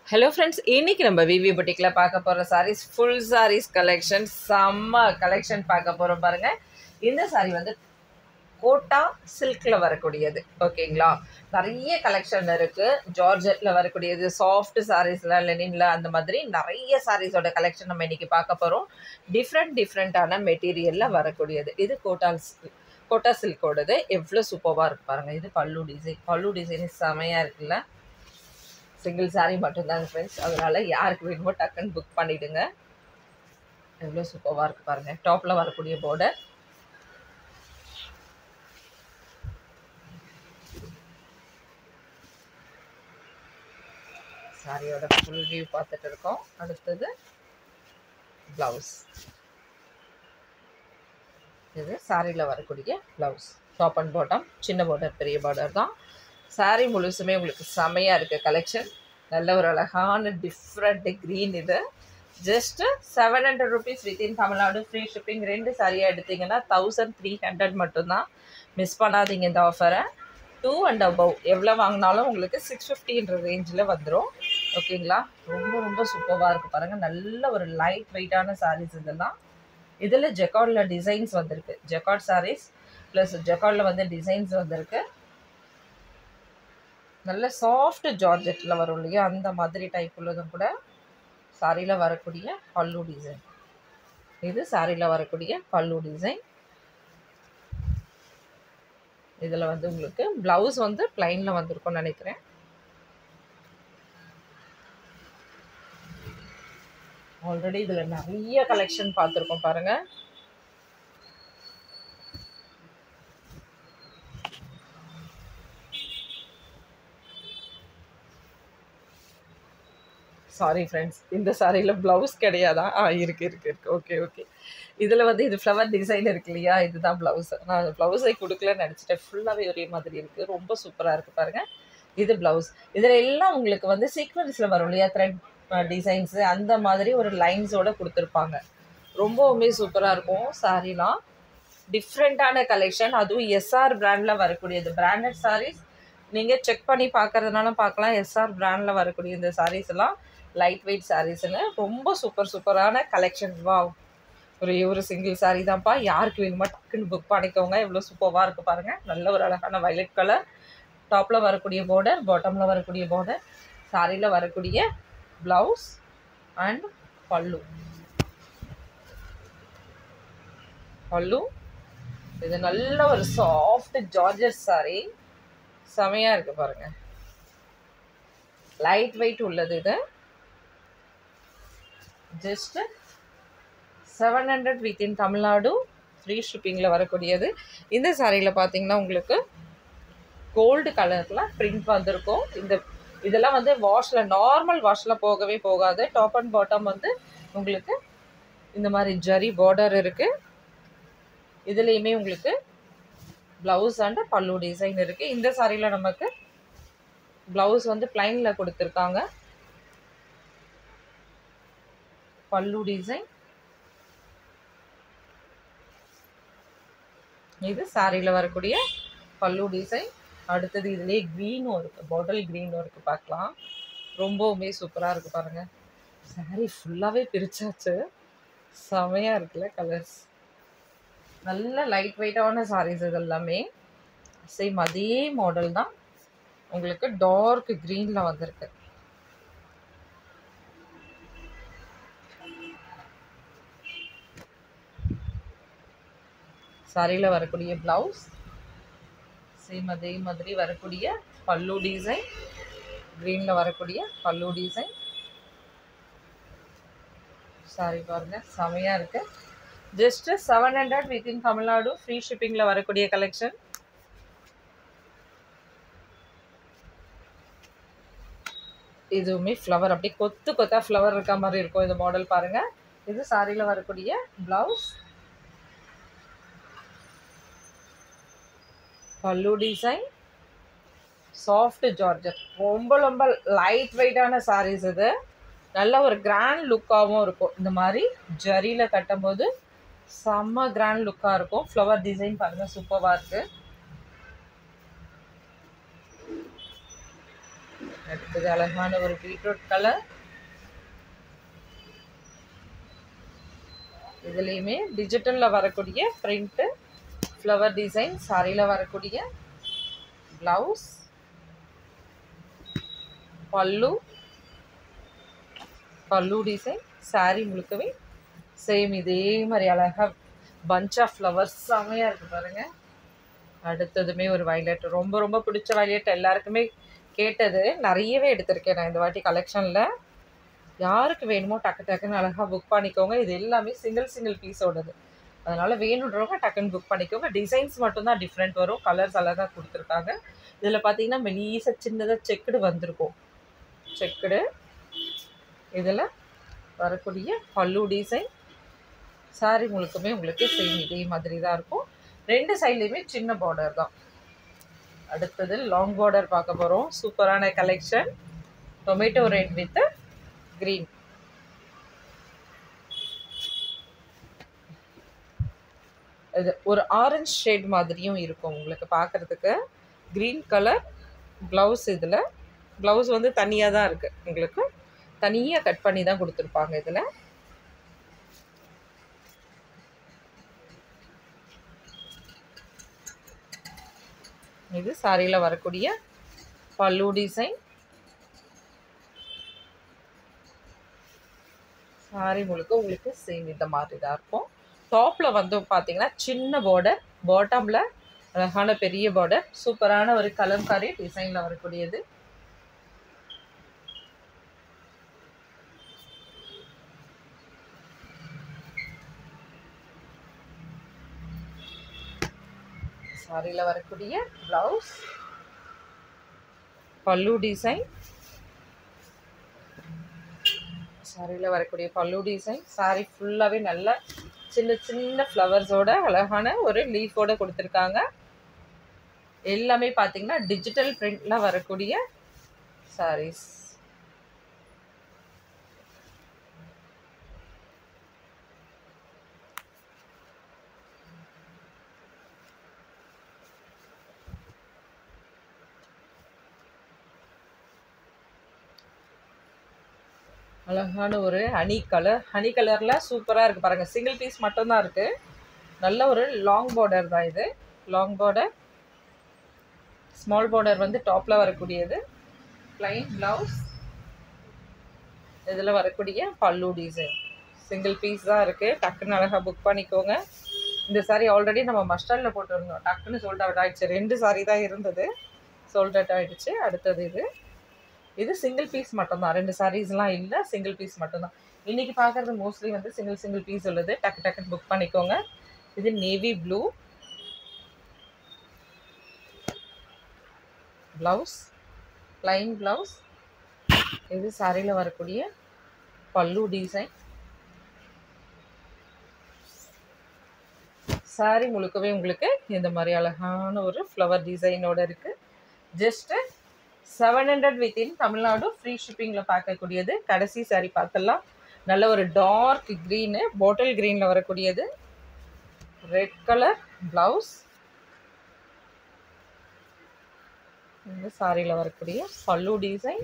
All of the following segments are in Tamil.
ஹலோ ஃப்ரெண்ட்ஸ் இன்னைக்கு நம்ம விவி புட்டிக்கில் பார்க்க போகிற சாரீஸ் ஃபுல் சாரீஸ் கலெக்ஷன் செம்ம கலெக்ஷன் பார்க்க போகிறோம் பாருங்க இந்த சாரீ வந்து கோட்டா சில்கில் வரக்கூடியது ஓகேங்களா நிறைய கலெக்ஷன் இருக்குது ஜார்ஜெட்டில் வரக்கூடியது சாஃப்ட் சாரீஸில் லெனினில் அந்த மாதிரி நிறைய சாரீஸோட கலெக்ஷன் நம்ம இன்னைக்கு பார்க்க போகிறோம் டிஃப்ரெண்ட் டிஃப்ரெண்ட்டான மெட்டீரியலில் வரக்கூடியது இது கோட்டா கோட்டா சில்கோடது எவ்வளோ சூப்பராக இருக்கு பாருங்கள் இது பல்லு டிசைன் பல்லு டிசைன் செமையாக இருக்குல்ல சிங்கிள் சாரீ மட்டும்தாங்க ஃப்ரெண்ட்ஸ் அதனால் யாருக்கு வேணுமோ டக்குன்னு புக் பண்ணிவிடுங்க எவ்வளோ சூப்பராக இருக்குது பாருங்கள் டாப்பில் வரக்கூடிய பார்டர் சாரியோட ஃபுல் வியூ பார்த்துட்டு இருக்கோம் அடுத்தது ப்ளவுஸ் இது சாரியில் வரக்கூடிய ப்ளவுஸ் டாப் அண்ட் பாட்டம் சின்ன பார்டர் பெரிய பார்டர் தான் சாரீ முழுசுமே உங்களுக்கு செமையாக இருக்குது கலெக்ஷன் நல்ல ஒரு அழகான டிஃப்ரெண்ட் க்ரீன் இது just seven hundred rupees within Tamil Nadu free shipping ரெண்டு சாரியாக எடுத்திங்கன்னா தௌசண்ட் த்ரீ ஹண்ட்ரட் மட்டும்தான் மிஸ் பண்ணாதீங்க இந்த ஆஃபரை டூ அண்ட் அபவ் எவ்வளோ வாங்கினாலும் உங்களுக்கு சிக்ஸ் ஃபிஃப்டின்ற ரேஞ்சில் வந்துடும் ஓகேங்களா ரொம்ப ரொம்ப சூப்பராக இருக்குது பாருங்கள் நல்ல ஒரு லைட் வெயிட்டான சாரீஸ் இதெல்லாம் இதில் ஜெக்கார்டில் டிசைன்ஸ் வந்திருக்கு ஜெக்கார்ட் சாரீஸ் ப்ளஸ் ஜெக்கார்டில் வந்து டிசைன்ஸ் வந்திருக்கு நல்ல சாஃப்ட் ஜார்ஜெட்டில் வரும் இல்லையா அந்த மாதிரி டைப் உள்ளதும் கூட சாரியில் வரக்கூடிய பல்லு டிசைன் இது சாரியில் வரக்கூடிய பல்லு டிசைன் இதில் வந்து உங்களுக்கு ப்ளவுஸ் வந்து பிளைனில் வந்திருக்கும்னு நினைக்கிறேன் ஆல்ரெடி இதில் நிறைய கலெக்ஷன் பார்த்துருக்கோம் பாருங்கள் சாரி ஃப்ரெண்ட்ஸ் இந்த சாரியில் ப்ளவுஸ் கிடையாதா ஆ இருக்குது இருக்குது இருக்குது ஓகே ஓகே இதில் வந்து இது ஃப்ளவர் டிசைன் இருக்கு இல்லையா இதுதான் ப்ளவுஸ் நான் ப்ளவுஸை கொடுக்கலன்னு நினச்சிட்டேன் ஃபுல்லாகவே ஒரே மாதிரி இருக்குது ரொம்ப சூப்பராக இருக்குது பாருங்கள் இது ப்ளவுஸ் இதில் எல்லாம் உங்களுக்கு வந்து சீக்வன்ஸில் வரும் இல்லையா த்ரெட் டிசைன்ஸு அந்த மாதிரி ஒரு லைன்ஸோடு கொடுத்துருப்பாங்க ரொம்பவுமே சூப்பராக இருக்கும் சாரீலாம் டிஃப்ரெண்ட்டான கலெக்ஷன் அதுவும் எஸ்ஆர் பிராண்டில் வரக்கூடியது பிராண்டட் சாரீஸ் நீங்கள் செக் பண்ணி பார்க்குறதுனால பார்க்கலாம் எஸ்ஆர் பிராண்டில் வரக்கூடிய இந்த சாரீஸ் எல்லாம் லைட் வெயிட் சாரீஸ்னு ரொம்ப சூப்பர் சூப்பரான கலெக்ஷன்ஸ் வா ஒரு ஒரு சிங்கிள் சாரீ தான்ப்பா யாருக்கு வேணுமோ டக்குன்னு புக் பண்ணிக்கோங்க எவ்வளோ சூப்பராக இருக்குது பாருங்கள் நல்ல ஒரு அழகான வயலட் கலர் டாப்பில் வரக்கூடிய பார்டர் பாட்டமில் வரக்கூடிய பார்டர் சாரியில் வரக்கூடிய ப்ளவுஸ் அண்ட் பல்லு பல்லு இது நல்ல ஒரு சாஃப்ட் ஜார்ஜஸ் சாரீ செமையாக இருக்குது பாருங்கள் லைட் வெயிட் உள்ளது இது just seven hundred within Tamil Nadu free ஷிப்பிங்கில் வரக்கூடியது இந்த சாரியில் பார்த்தீங்கன்னா உங்களுக்கு கோல்டு கலரில் பிரிண்ட் வந்திருக்கும் இந்த இதெல்லாம் வந்து வாஷில் நார்மல் வாஷில் போகவே போகாது டாப் அண்ட் பாட்டம் வந்து உங்களுக்கு இந்த மாதிரி ஜரி பார்டர் இருக்குது இதுலேயுமே உங்களுக்கு ப்ளவுஸ் அண்ட் பல்லு டிசைன் இருக்குது இந்த சாரியில் நமக்கு ப்ளவுஸ் வந்து பிளைனில் கொடுத்துருக்காங்க பல்லு டிசைன் இது சாரியில் வரக்கூடிய பல்லு டிசைன் அடுத்தது இதுலேயே க்ரீனும் இருக்குது பாட்டில் க்ரீனும் இருக்குது பார்க்கலாம் ரொம்பவுமே சூப்பராக இருக்குது பாருங்கள் சாரீ ஃபுல்லாகவே பிரித்தாச்சு செமையாக இருக்குல்ல கலர்ஸ் நல்ல லைட் வெயிட்டான சாரீஸ் இது எல்லாமே சேம் அதே மாடல் தான் உங்களுக்கு டார்க் க்ரீனில் வந்திருக்கு சாரியில் வரக்கூடிய ப்ளவுஸ் சேம் அதே மாதிரி வரக்கூடிய பல்லு டிசைன் க்ரீனில் வரக்கூடிய பல்லு டிசைன் சாரி பாருங்கள் செமையாக இருக்குது just seven hundred within Tamil Nadu free ஷிப்பிங்கில் வரக்கூடிய கலெக்ஷன் இதுவுமே ஃப்ளவர் அப்படியே கொத்து கொத்தா ஃப்ளவர் இருக்க மாதிரி இருக்கும் இந்த மாடல் பாருங்கள் இது சாரியில் வரக்கூடிய ப்ளவுஸ் பல்லு டிசைன் சாஃப்ட் ஜார்ஜர் ரொம்ப ரொம்ப லைட் வெயிட்டான சாரீஸ் இது நல்ல ஒரு கிராண்ட் லுக்காகவும் இருக்கும் இந்த மாதிரி ஜரியில் கட்டும்போது செம்ம கிராண்ட் லுக்காக இருக்கும் ஃப்ளவர் டிசைன் பாருங்கள் சூப்பராக இருக்குது அடுத்தது அழகான ஒரு பீட்ரூட் கலர் இதுலேயுமே டிஜிட்டலில் வரக்கூடிய பிரிண்ட்டு ஃப்ளவர் டிசைன் சாரியில் வரக்கூடிய ப்ளவுஸ் பல்லு பல்லு டிசைன் சாரி முழுக்கவே சேம் இதே மாதிரி அழகாக பஞ்ச் ஆஃப் ஃப்ளவர்ஸ் செமையாக இருக்குது பாருங்கள் அடுத்ததுமே ஒரு வயலட் ரொம்ப ரொம்ப பிடிச்ச வயலட் எல்லாருக்குமே கேட்டது நிறையவே எடுத்திருக்கேன் நான் இந்த வாட்டி கலெக்ஷனில் யாருக்கு வேணுமோ டக்கு டக்குன்னு அழகாக புக் பண்ணிக்கோங்க இது எல்லாமே சிங்கிள் சிங்கிள் பீஸோடது அதனால் வேணுன்றவங்க டக்குன்னு புக் பண்ணிக்கோங்க டிசைன்ஸ் மட்டும்தான் டிஃப்ரெண்ட் வரும் கலர்ஸ் அழகாக கொடுத்துருக்காங்க இதில் பார்த்தீங்கன்னா மெலீஸாக சின்னதாக செக்குடு வந்திருக்கும் செக்குடு இதில் வரக்கூடிய பல்லு டிசைன் சாரி முழுக்குமே உங்களுக்கு சேம் இதே மாதிரி தான் இருக்கும் ரெண்டு சைட்லேயுமே சின்ன பார்டர் தான் அடுத்தது லாங் பார்டர் பார்க்க போகிறோம் சூப்பரான collection tomato red with green இது ஒரு ஆரஞ்ச் ஷேட் மாதிரியும் இருக்கும் உங்களுக்கு பார்க்குறதுக்கு க்ரீன் கலர் ப்ளவுஸ் இதில் ப்ளவுஸ் வந்து தனியாக தான் இருக்குது உங்களுக்கு தனியாக கட் பண்ணி தான் கொடுத்துருப்பாங்க இதில் இது சாரியில் வரக்கூடிய பல்லு டிசைன் சாரி முழுக்க உங்களுக்கு சேம் இந்த மாதிரி தான் இருக்கும் டாப்பில் வந்து பார்த்தீங்கன்னா சின்ன பார்டர் பாட்டமில் அழகான பெரிய பார்டர் சூப்பரான ஒரு கலம்காரி டிசைனில் வரக்கூடியது சாரியில் வரக்கூடிய ப்ளவுஸ் பல்லு டிசைன் சாரியில் வரக்கூடிய பல்லு டிசைன் சாரி ஃபுல்லாகவே நல்ல சின்ன சின்ன ஃப்ளவர்ஸோட அழகான ஒரு லீஃபோட கொடுத்துருக்காங்க எல்லாமே பார்த்தீங்கன்னா டிஜிட்டல் பிரிண்டில் வரக்கூடிய சாரீஸ் அழகான ஒரு ஹனி கலர் ஹனி கலரில் சூப்பராக இருக்குது பாருங்கள் சிங்கிள் பீஸ் மட்டும்தான் இருக்குது நல்ல ஒரு லாங் பார்டர் தான் இது லாங் பார்டர் ஸ்மால் பார்டர் வந்து டாப்பில் வரக்கூடியது ப்ளைன் ப்ளவுஸ் இதில் வரக்கூடிய பல்லு டிசைன் சிங்கிள் பீஸ் தான் இருக்குது டக்குன்னு அழகாக புக் பண்ணிக்கோங்க இந்த சாரீ ஆல்ரெடி நம்ம மஸ்டர்டில் போட்டுருந்தோம் டக்குன்னு சோல்ட் அவுட் ஆகிடுச்சு ரெண்டு சாரீ தான் இருந்தது சோல்ட் அவுட் ஆகிடுச்சு அடுத்தது இது இது சிங்கிள் பீஸ் மட்டும்தான் ரெண்டு சாரீஸ்லாம் இல்லை சிங்கிள் பீஸ் மட்டும்தான் இன்றைக்கி பார்க்குறது மோஸ்ட்லி வந்து சிங்கிள் சிங்கிள் பீஸ் உள்ளது டக்கு டக்குன்னு புக் பண்ணிக்கோங்க இது navy blue blouse plain blouse இது சாரியில் வரக்கூடிய பல்லு டிசைன் சாரி முழுக்கவே உங்களுக்கு இந்த மாதிரி அழகான ஒரு ஃப்ளவர் டிசைனோட இருக்குது just seven hundred within Tamil Nadu free ஷிப்பிங்கில் பார்க்கக்கூடியது கடைசி சாரி பார்த்துடலாம் நல்ல ஒரு டார்க் க்ரீனு பாட்டில் க்ரீனில் வரக்கூடியது ரெட் கலர் ப்ளவுஸ் இந்த சாரியில் வரக்கூடிய பல்லு டிசைன்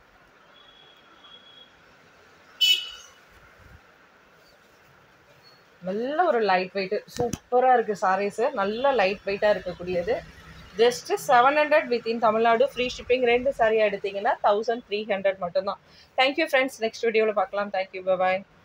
நல்ல ஒரு லைட் வெயிட்டு சூப்பராக இருக்குது சாரீஸு நல்ல லைட் வெயிட்டாக இருக்கக்கூடியது just seven hundred within Tamil Nadu free shipping ரெண்டு சாரியாக எடுத்தீங்கன்னா தௌசண்ட் த்ரீ ஹண்ட்ரட் மட்டும்தான் தேங்க்யூ ஃப்ரெண்ட்ஸ் நெக்ஸ்ட் வீடியோவில் பார்க்கலாம் தேங்க்யூ பாய்